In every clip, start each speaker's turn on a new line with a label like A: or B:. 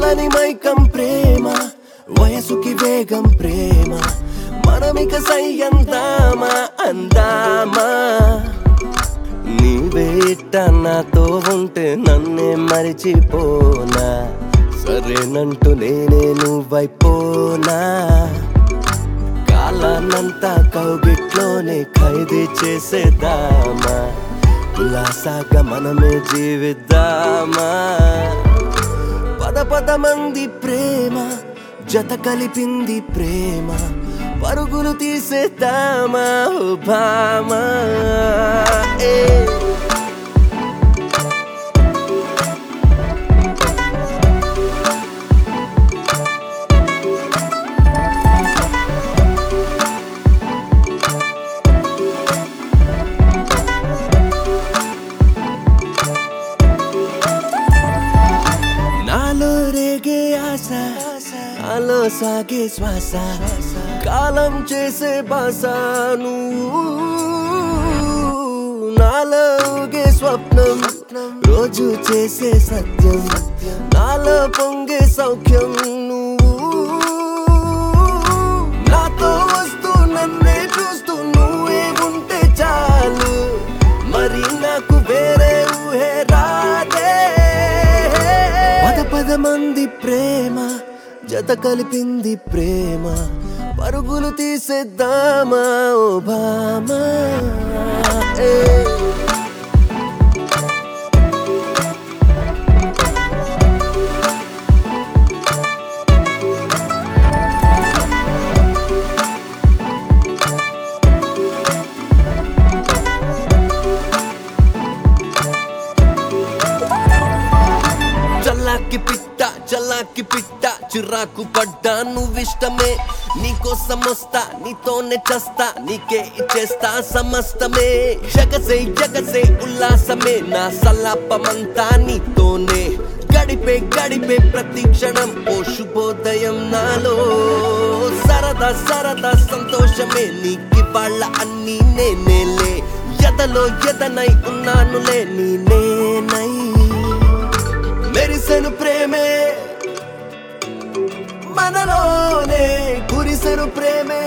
A: వదలని మైకం ప్రేమ వయసుకి వేగం ప్రేమ మనమిక సై అందామా అందామా నీవేట నాతో ఉంటే నన్నే మరిచిపోనా సరేనంటూ నేనే నువ్వైపోనా కాలాన్నంతా కౌగిట్లోనే ఖైదీ చేసేద్దామా ఉల్లాసాగా మనమే జీవిద్దామా పద పద మంది ప్రేమ జత కలిపింది ప్రేమ పరుగులు తీసేద్దామా ఓ భామా ఏ నాలో రేగే ఆశ నాలో సాగే శ్వాస కాలం చేసే బాస నువ్వు నాలో ఊగే స్వప్నం రోజు చేసే సత్యం నాలో పొంగే సౌఖ్యం నువ్వు నాతో వస్తూ నన్నే చూస్తూ నువ్వే ఉంటే చాలు మరి నాకు వేరే ఊహే రాదే పద పద మంది ప్రేమ జత కలిపింది ప్రేమ పరుగులు తీసేద్దామా ఓ భామా ఏ. చల్లాకి పిట్ట చల్లాకి పిట్ట చిరాకు పడ్డా నువ్విష్టమే నీకోసం వస్తా నీతోనే చస్తా నీకే ఇచ్చేస్తా సమస్తమే జగసే జగసే ఉల్లాసమే నా సల్లాపమంతా నీతోనే గడిపే గడిపే ప్రతి క్షణం ఓ శుభోదయం నాలో సరదా సరదా సంతోషమే నీకి వాళ్ళ అన్ని నేనేలే ఎదలో ఎదనై ఉన్నానులే నీ నేనై మెరిసెను ప్రేమే మనలోనే కురిసెను ప్రేమే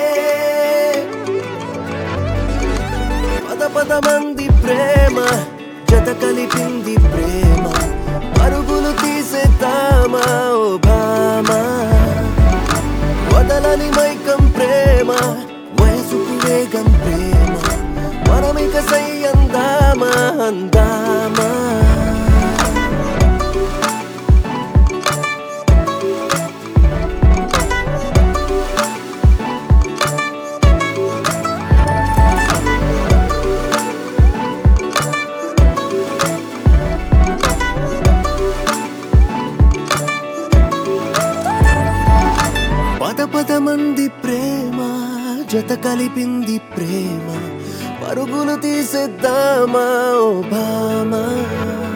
A: పద పద మంది ప్రేమ జత కలిపింది ప్రేమ పరుగులు తీసేద్దామా ఓ భామా వదలని మైకం ప్రేమ వయసుకు వేగం ప్రేమ మనమిక సై అందామా అందామా పద పద మంది ప్రేమ జత కలిపింది ప్రేమ పరుగులు తీసేద్దామా ఓ భామా